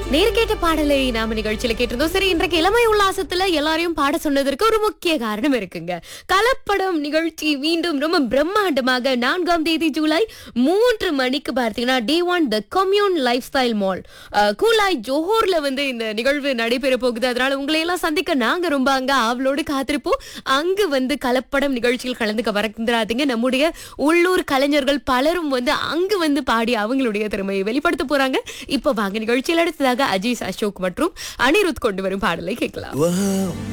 நேர்கேட்ட பாடலை நாம நிகழ்ச்சியில கேட்டிருந்தோம் சரி இன்றைக்கு இளமை உல்லாசத்துல எல்லாரையும் பாட சொன்னதற்கு ஒரு முக்கிய காரணம் இருக்குங்க கலப்படம் நிகழ்ச்சி மீண்டும் ரொம்ப பிரம்மாண்டமாக நான்காம் தேதி ஜூலை மூன்று மணிக்கு பார்த்தீங்கன்னா T one the Commune lifestyle mall Kulai ஜோஹோர்ல வந்து இந்த நிகழ்வு நடைபெற போகுது அதனால உங்களை எல்லாம் சந்திக்க நாங்க ரொம்ப அங்க ஆவலோடு காத்திருப்போம் அங்கு வந்து கலப்படம் நிகழ்ச்சியில் கலந்துக்க மறந்துடாதீங்க நம்முடைய உள்ளூர் கலைஞர்கள் பலரும் வந்து அங்கு வந்து பாடி அவங்களுடைய திறமையை வெளிப்படுத்த போறாங்க இப்ப வாங்க நிகழ்ச்சியில் அடுத்ததாக அஜீஸ் அசோக் மற்றும் அனிருத் கொண்டு வரும் பாடலை கேட்கலாம் Wow,